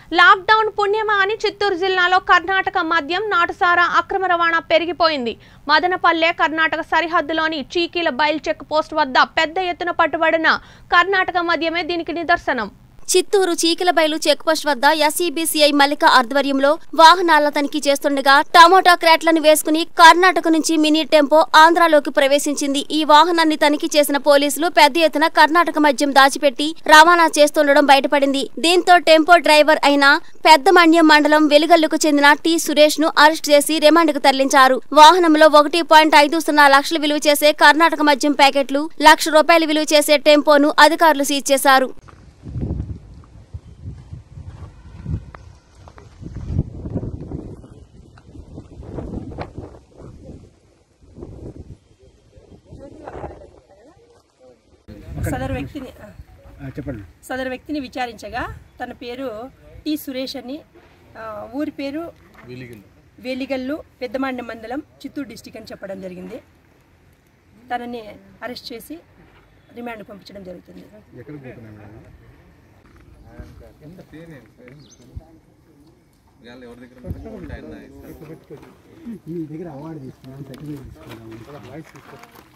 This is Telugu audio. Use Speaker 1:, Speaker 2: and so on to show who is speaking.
Speaker 1: లాక్డౌన్ పుణ్యమా అని చిత్తూరు జిల్లాలో కర్ణాటక మద్యం నాటుసారా అక్రమ రవాణా పెరిగిపోయింది మదనపల్లె కర్ణాటక సరిహద్దులోని చీకీల బయల్ చెక్ పోస్ట్ వద్ద పెద్ద ఎత్తున పట్టుబడిన కర్ణాటక మద్యమే దీనికి నిదర్శనం
Speaker 2: చిత్తూరు చీకిలబైలు చెక్పోస్ట్ వద్ద ఎస్ఈబీసీఐ మల్లిక ఆధ్వర్యంలో వాహనాల తనిఖీ చేస్తుండగా టమోటా క్రాట్లను వేసుకుని కర్ణాటక నుంచి మినీ టెంపో ఆంధ్రాలోకి ప్రవేశించింది ఈ వాహనాన్ని తనిఖీ చేసిన పోలీసులు పెద్ద ఎత్తున కర్ణాటక మద్యం దాచిపెట్టి రవాణా చేస్తుండడం బయటపడింది దీంతో టెంపో డ్రైవర్ అయిన పెద్దమణ్యం మండలం వెలుగల్లుకు చెందిన టి సురేష్ ను అరెస్ట్ చేసి రిమాండ్కు తరలించారు వాహనంలో ఒకటి పాయింట్ ఐదు సున్నా లక్షలు విలువ చేసే కర్ణాటక మద్యం ప్యాకెట్లు లక్ష రూపాయలు విలువ చేసే టెంపోను అధికారులు సీజ్ చేశారు
Speaker 3: సదరు వ్యక్తిని
Speaker 4: ఆ, చెప్పండి
Speaker 3: సదరు వ్యక్తిని విచారించగా తన పేరు టి సురేష్ అని ఆ, ఊరి పేరు వేలిగల్లు పెద్దమాండ మండలం చిత్తూరు డిస్టిక్ అని చెప్పడం జరిగింది తనని అరెస్ట్ చేసి రిమాండ్ పంపించడం జరుగుతుంది
Speaker 4: ఎక్కడికి పోతున్నాం మేడం మీ దగ్గర అవార్డు తీసుకున్నాం సర్టిఫికేట్ తీసుకున్నాం